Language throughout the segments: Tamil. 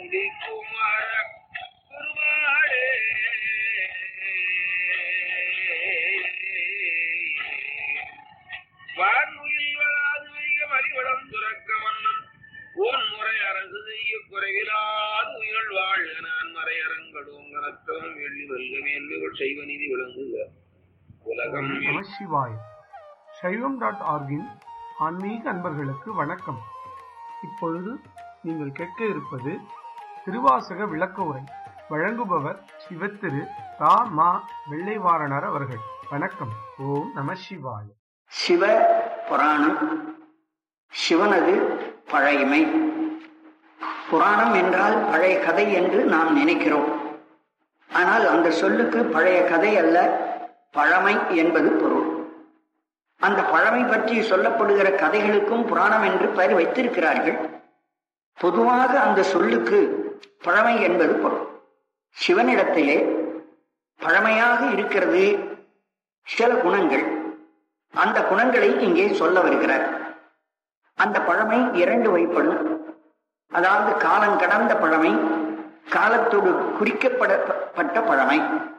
நந்தி குமார குருவாடே வான்முகில் வளாது வைக மறிவடம் துறக்க மன்னன் ஓன் முறை அரசு செய்ய குறைவிலாது உயிர்கள் வாழ்க நான் மறையரங்கடும் கனத்தவன் வெள்ளி வெல்க மேன்மைகள் செய்வ நீதி விளங்குக உலகம் நம சிவாய் சைவம் டாட் ஆர்கின் ஆன்மீக அன்பர்களுக்கு வணக்கம் இப்பொழுது நீங்கள் கேட்க இருப்பது திருவாசக விளக்க உரை வழங்குபவர் சிவத்திரு தா மா வெள்ளைவாரணர் அவர்கள் வணக்கம் ஓம் நம சிவாய சிவ புராணம் சிவனது பழைமை புராணம் என்றால் பழைய கதை என்று நாம் நினைக்கிறோம் ஆனால் அந்த சொல்லுக்கு பழைய கதை அல்ல பழமை என்பது பொருள் அந்த பழமை பற்றி சொல்லப்படுகிற கதைகளுக்கும் புராணம் என்று பெயர் வைத்திருக்கிறார்கள் பொதுவாக அந்த சொல்லுக்கு பழமை என்பது பொருள் சிவனிடத்திலே பழமையாக இருக்கிறது சில குணங்கள் அந்த குணங்களை இங்கே சொல்ல வருகிறார் அந்த பழமை இரண்டு வகைப்படும் அதாவது காலம் கடந்த பழமை காலத்தோடு குறிக்கப்படப்பட்ட பழமை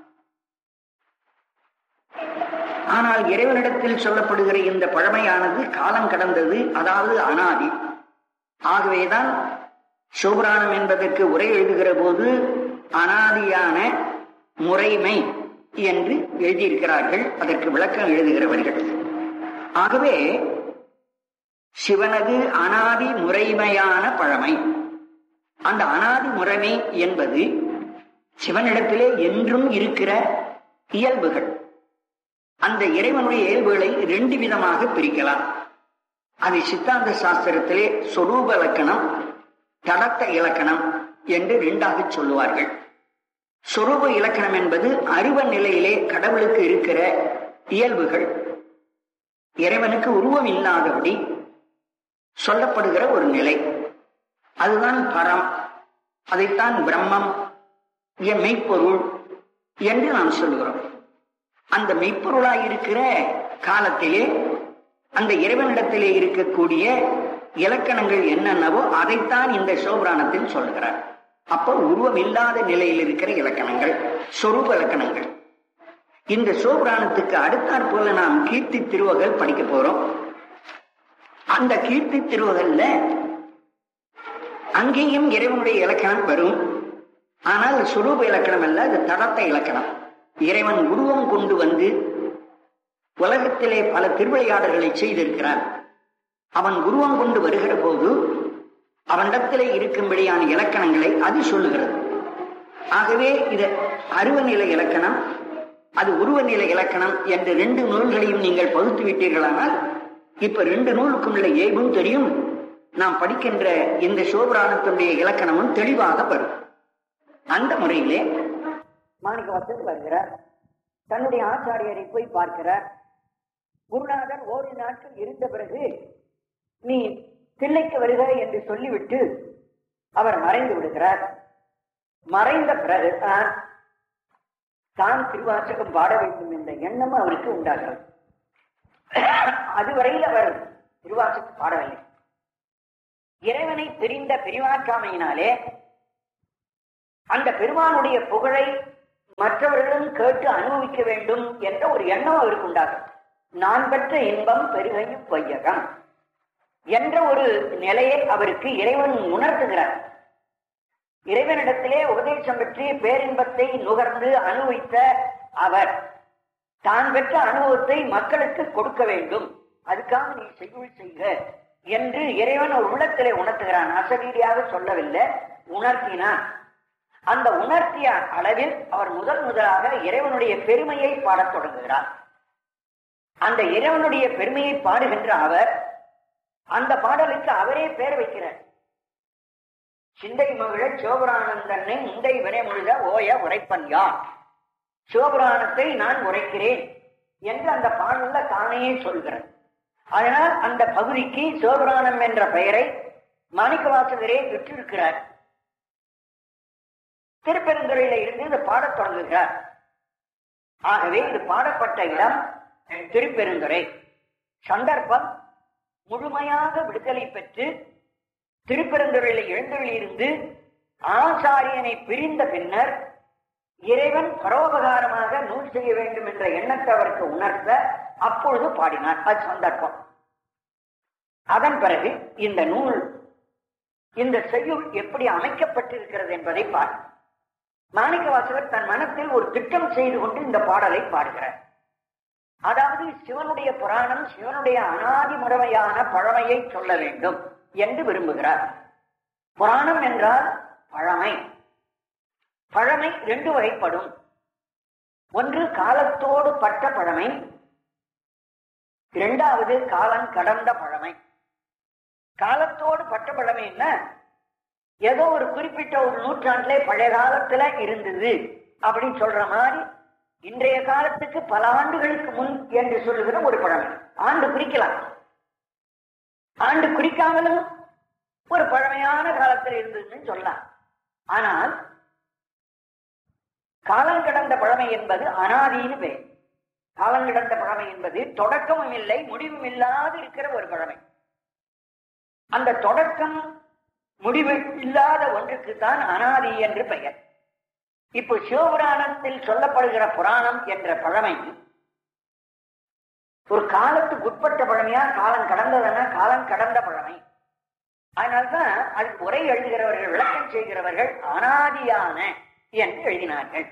ஆனால் இறைவனிடத்தில் சொல்லப்படுகிற இந்த பழமையானது காலம் கடந்தது அதாவது அனாதி ஆகவேதான் சிவபுராணம் என்பதற்கு உரை எழுதுகிற போது அனாதியான முறைமை என்று எழுதியிருக்கிறார்கள் அதற்கு விளக்கம் எழுதுகிறவர்கள் ஆகவே சிவனது அனாதி முறைமையான பழமை அந்த அனாதி முறைமை என்பது சிவனிடத்திலே என்றும் இருக்கிற இயல்புகள் அந்த இறைவனுடைய இயல்புகளை ரெண்டு விதமாக பிரிக்கலாம் அது சித்தாந்த சாஸ்திரத்திலே சொரூப இலக்கணம் தடத்த இலக்கணம் என்று ரெண்டாக சொல்லுவார்கள் சொரூப இலக்கணம் என்பது அருவ நிலையிலே கடவுளுக்கு இருக்கிற இயல்புகள் இறைவனுக்கு உருவம் இல்லாதபடி சொல்லப்படுகிற ஒரு நிலை அதுதான் பரம் அதைத்தான் பிரம்மம் மெய்ப்பொருள் என்று நாம் சொல்கிறோம் அந்த மெய்ப்பொருளாய் இருக்கிற காலத்திலே அந்த இறைவனிடத்திலே இருக்கக்கூடிய இலக்கணங்கள் என்னென்னவோ அதைத்தான் இந்த சோபராணத்தில் சொல்கிறார் அப்போ உருவம் இல்லாத நிலையில் இருக்கிற இலக்கணங்கள் சொரூப இலக்கணங்கள் இந்த சோபுராணத்துக்கு அடுத்தாற் போல நாம் கீர்த்தி திருவகள் படிக்க போறோம் அந்த கீர்த்தி திருவகல்ல அங்கேயும் இறைவனுடைய இலக்கணம் வரும் ஆனால் சுரூப இலக்கணம் அல்ல அது தடத்த இலக்கணம் இறைவன் உருவம் கொண்டு வந்து உலகத்திலே பல திருவிளையாடல்களை செய்திருக்கிறான் அவன் உருவம் கொண்டு வருகிற போது அவனிடத்திலே இருக்கும்படியான இலக்கணங்களை அது சொல்லுகிறது ஆகவே இது அருவநிலை இலக்கணம் அது உருவநிலை இலக்கணம் என்ற ரெண்டு நூல்களையும் நீங்கள் பகுத்து விட்டீர்களானால் இப்ப ரெண்டு நூலுக்கும் உள்ள ஏய்வும் தெரியும் நாம் படிக்கின்ற இந்த சோபராணத்தினுடைய இலக்கணமும் தெளிவாக வரும் அந்த முறையிலே மாணிக்க வசதி வருகிறார் தன்னுடைய ஆச்சாரியரை போய் பார்க்கிறார் குருநாதர் ஓரிரு நாட்கள் இருந்த பிறகு நீ தில்லைக்கு வருக என்று சொல்லிவிட்டு அவர் மறைந்து விடுகிறார் மறைந்த பிறகு தான் திருவாசகம் பாட வேண்டும் என்ற எண்ணம் அவருக்கு உண்டாகிறது அதுவரையில் அவர் திருவாசகம் பாடவில்லை இறைவனை பிரிந்த பிரிவாற்றாமையினாலே அந்த பெருமானுடைய புகழை மற்றவர்களும் கேட்டு அனுபவிக்க வேண்டும் என்ற ஒரு எண்ணம் அவருக்கு உண்டாகும் நான் பெற்ற இன்பம் பெருகையும் வையகம் என்ற ஒரு நிலையை அவருக்கு இறைவன் உணர்த்துகிறார் இறைவனிடத்திலே உபதேசம் பெற்று பேரின்பத்தை நுகர்ந்து அனுபவித்த அவர் தான் பெற்ற அனுபவத்தை மக்களுக்கு கொடுக்க வேண்டும் அதுக்காக நீ செய்யுள் செய்க என்று இறைவன் ஒரு உள்ளத்திலே உணர்த்துகிறான் அசரீதியாக சொல்லவில்லை உணர்த்தினான் அந்த உணர்த்திய அளவில் அவர் முதல் முதலாக இறைவனுடைய பெருமையை பாடத் தொடங்குகிறார் அந்த இறைவனுடைய பெருமையை பாடுகின்ற அவர் அந்த பாடலுக்கு அவரே பெயர் வைக்கிறார் சிந்தை மகிழ சிவபுராணந்தன்னை முந்தை வினை முழுத ஓய உரைப்பன் யார் சிவபுராணத்தை நான் உரைக்கிறேன் என்று அந்த பாடல்ல தானே சொல்கிறார் அதனால் அந்த பகுதிக்கு சிவபுராணம் என்ற பெயரை மாணிக்கவாசகரே பெற்றிருக்கிறார் திருப்பெருந்துறையில இருந்து இது பாடத் தொடங்குகிறார் ஆகவே இது பாடப்பட்ட இடம் திருப்பெருந்துறை சந்தர்ப்பம் முழுமையாக விடுதலை பெற்று திருப்பெருந்துறையில் எழுந்தருளி இருந்து ஆசாரியனை பிரிந்த பின்னர் இறைவன் பரோபகாரமாக நூல் செய்ய வேண்டும் என்ற எண்ணத்தை அவருக்கு உணர்த்த அப்பொழுது பாடினார் அது சந்தர்ப்பம் அதன் பிறகு இந்த நூல் இந்த செய்யுள் எப்படி அமைக்கப்பட்டிருக்கிறது என்பதை பார் மாணிக்க வாசகர் தன் மனத்தில் ஒரு திட்டம் செய்து கொண்டு இந்த பாடலை பாடுகிறார் அதாவது சிவனுடைய புராணம் சிவனுடைய அனாதி முறைமையான பழமையை சொல்ல வேண்டும் என்று விரும்புகிறார் புராணம் என்றால் பழமை பழமை ரெண்டு வகைப்படும் ஒன்று காலத்தோடு பட்ட பழமை இரண்டாவது காலம் கடந்த பழமை காலத்தோடு பட்ட பழமை என்ன ஏதோ ஒரு குறிப்பிட்ட ஒரு நூற்றாண்டிலே பழைய காலத்துல இருந்தது அப்படின்னு சொல்ற மாதிரி இன்றைய காலத்துக்கு பல ஆண்டுகளுக்கு முன் என்று சொல்லுகிற ஒரு பழமை ஆண்டு குறிக்கலாம் ஆண்டு குறிக்காமலும் ஒரு பழமையான காலத்தில் இருந்ததுன்னு சொல்லலாம் ஆனால் காலம் கடந்த பழமை என்பது அனாதின்னு பேர் காலம் கடந்த பழமை என்பது தொடக்கமும் இல்லை முடிவும் இல்லாது இருக்கிற ஒரு பழமை அந்த தொடக்கம் முடிவு இல்லாத ஒன்றுக்கு தான் அனாதி என்று பெயர் இப்போ சிவபுராணத்தில் சொல்லப்படுகிற புராணம் என்ற பழமை ஒரு காலத்துக்கு உட்பட்ட பழமையா காலம் கடந்ததுன்னா காலம் கடந்த பழமை அதனால்தான் அதுக்கு உரை எழுதுகிறவர்கள் விளக்கம் செய்கிறவர்கள் அனாதியான என்று எழுதினார்கள்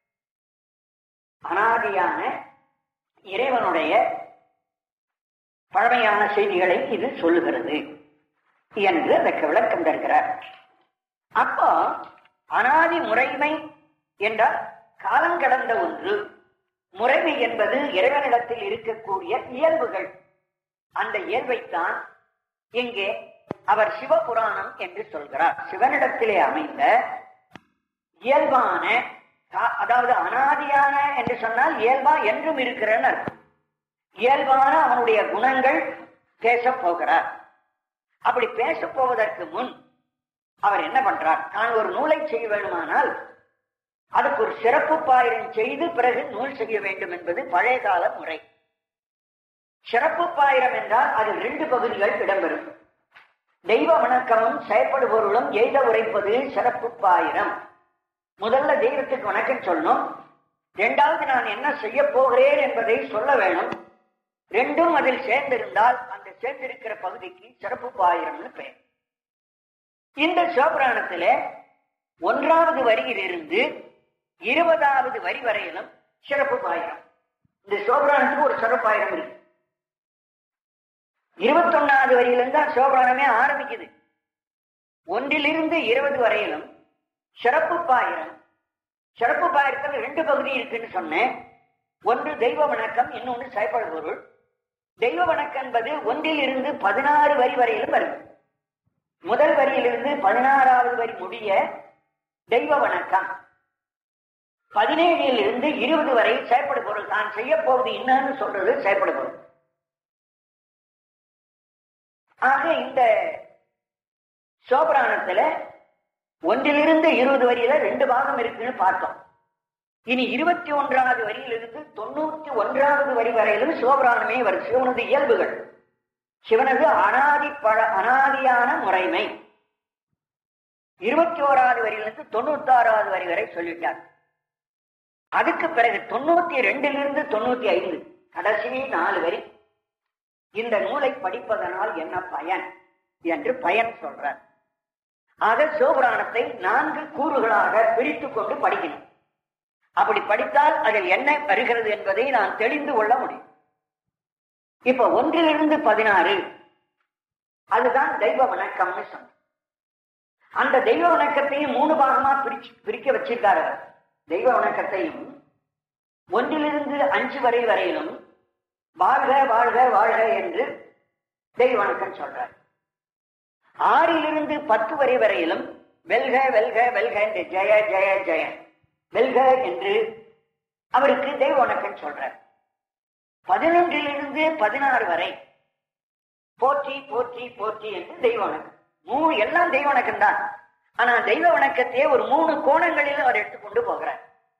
அனாதியான இறைவனுடைய பழமையான செய்திகளை இது சொல்லுகிறது என்று அதற்கு விளக்கம் தருகிறார் அப்போ அனாதி முறைமை என்றால் காலம் கடந்த ஒன்று முறைமை என்பது இறைவனிடத்தில் இருக்கக்கூடிய இயல்புகள் அந்த இயல்பைத்தான் இங்கே அவர் சிவபுராணம் என்று சொல்கிறார் சிவனிடத்திலே அமைந்த இயல்பான கா- அதாவது அனாதியான என்று சொன்னால் இயல்பா என்றும் இருக்கிறன்னு அர்த்தம் இயல்பான அவனுடைய குணங்கள் பேசப் போகிறார் அப்படி பேசப் போவதற்கு முன் அவர் என்ன பண்றார் தான் ஒரு நூலை செய்ய வேண்டுமானால் அதுக்கு ஒரு சிறப்பு பாயிரம் செய்து பிறகு நூல் செய்ய வேண்டும் என்பது பழைய கால முறை சிறப்பு பாயிரம் என்றால் அதில் ரெண்டு பகுதிகள் இடம்பெறும் தெய்வ வணக்கமும் செயற்படுபொருளும் எய்த உரைப்பது சிறப்பு பாயிரம் முதல்ல தெய்வத்துக்கு வணக்கம் சொல்லணும் இரண்டாவது நான் என்ன செய்ய போகிறேன் என்பதை சொல்ல வேணும் ரெண்டும் அதில் சேர்ந்திருந்தால் அந்த சேர்ந்திருக்கிற பகுதிக்கு சிறப்பு பாயிரம்னு பெயர் இந்த சிவபுராணத்திலே ஒன்றாவது வரியிலிருந்து இருபதாவது வரி வரையிலும் சிறப்பு பாயிரம் இந்த சிவபுராணத்துக்கு ஒரு சிறப்பு பாயிரம் இருக்கு இருபத்தொன்னாவது வரியிலிருந்து தான் சிவபுராணமே ஆரம்பிக்குது ஒன்றிலிருந்து இருபது வரையிலும் சிறப்பு பாயிரம் சிறப்பு பாயிரத்தில் ரெண்டு பகுதி இருக்குன்னு சொன்னேன் ஒன்று தெய்வ வணக்கம் இன்னொன்று செயற்படு பொருள் தெய்வ வணக்கம் என்பது ஒன்றில் இருந்து பதினாறு வரி வரையிலும் வருது முதல் வரியிலிருந்து பதினாறாவது வரி முடிய தெய்வ வணக்கம் பதினேழில் இருந்து இருபது வரை செயற்படு பொருள் தான் செய்ய போவது என்னன்னு சொல்றது செயற்படு பொருள் ஆக இந்த சோபராணத்துல ஒன்றிலிருந்து இருபது வரியில ரெண்டு பாகம் இருக்குன்னு பார்த்தோம் இனி இருபத்தி ஒன்றாவது வரியிலிருந்து தொண்ணூத்தி ஒன்றாவது வரி வரையிலும் சிவபுராணமே வரும் சிவனது இயல்புகள் சிவனது அனாதி பழ அனாதியான முறைமை இருபத்தி ஓராவது வரியிலிருந்து தொண்ணூத்தி ஆறாவது வரி வரை சொல்லிட்டார் அதுக்கு பிறகு தொண்ணூத்தி ரெண்டிலிருந்து தொண்ணூத்தி ஐந்து கடைசி நாலு வரி இந்த நூலை படிப்பதனால் என்ன பயன் என்று பயன் சொல்றார் ஆக சிவபுராணத்தை நான்கு கூறுகளாக பிரித்துக் கொண்டு படிக்கணும் அப்படி படித்தால் அதில் என்ன வருகிறது என்பதை நான் தெரிந்து கொள்ள முடியும் இப்ப ஒன்றிலிருந்து பதினாறு அதுதான் தெய்வ வணக்கம்னு சொன்ன அந்த தெய்வ வணக்கத்தையும் மூணு பாகமா பிரிச்சு பிரிக்க வச்சிருக்காரு அவர். தெய்வ வணக்கத்தையும் ஒன்றிலிருந்து அஞ்சு வரை வரையிலும் வாழ்க வாழ்க வாழ்க என்று தெய்வ வணக்கம் சொல்றார் ஆறிலிருந்து பத்து வரை வரையிலும் வெல்க வெல்க வெல்க என்று ஜெய ஜெய ஜெய வெல்க என்று அவருக்கு தெய்வ வணக்கம் சொல்றார் பதினொன்றிலிருந்து பதினாறு வரை போற்றி போற்றி போற்றி என்று தெய்வ வணக்கம் மூணு எல்லாம் தெய்வ வணக்கம் தான் ஆனா தெய்வ வணக்கத்தையே ஒரு மூணு கோணங்களில் அவர் எடுத்துக்கொண்டு போகிறார்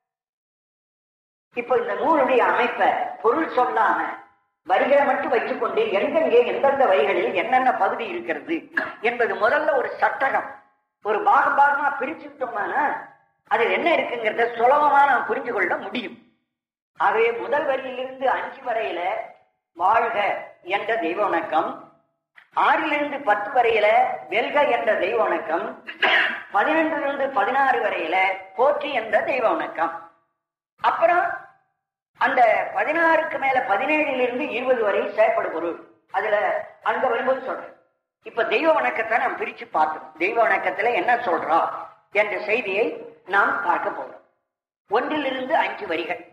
இப்ப இந்த நூலுடைய அமைப்பை பொருள் சொல்லாம வரிகளை மட்டும் வைத்துக்கொண்டு எங்கெங்கே எந்தெந்த வரிகளில் என்னென்ன பகுதி இருக்கிறது என்பது முதல்ல ஒரு சட்டகம் ஒரு பாகம் பாகமா பிரிச்சுக்கிட்டோம்னா அது என்ன இருக்குங்கிறத சுலபமா நாம் புரிஞ்சு கொள்ள முடியும் ஆகவே முதல் வரியிலிருந்து அஞ்சு வரையில வாழ்க என்ற தெய்வ வணக்கம் ஆறிலிருந்து பத்து வரையில வெல்க என்ற தெய்வ வணக்கம் பதினொன்றிலிருந்து பதினாறு வரையில போற்றி என்ற தெய்வ வணக்கம் அப்புறம் அந்த பதினாறுக்கு மேல பதினேழுல இருந்து இருபது வரை செயற்படு பொருள் அதுல அங்க வரும்போது சொல்றேன் இப்ப தெய்வ வணக்கத்தை நாம் பிரிச்சு பார்த்தோம் தெய்வ வணக்கத்துல என்ன சொல்றா என்ற செய்தியை நாம் பார்க்க போறோம் ஒன்றிலிருந்து அஞ்சு வரிகள்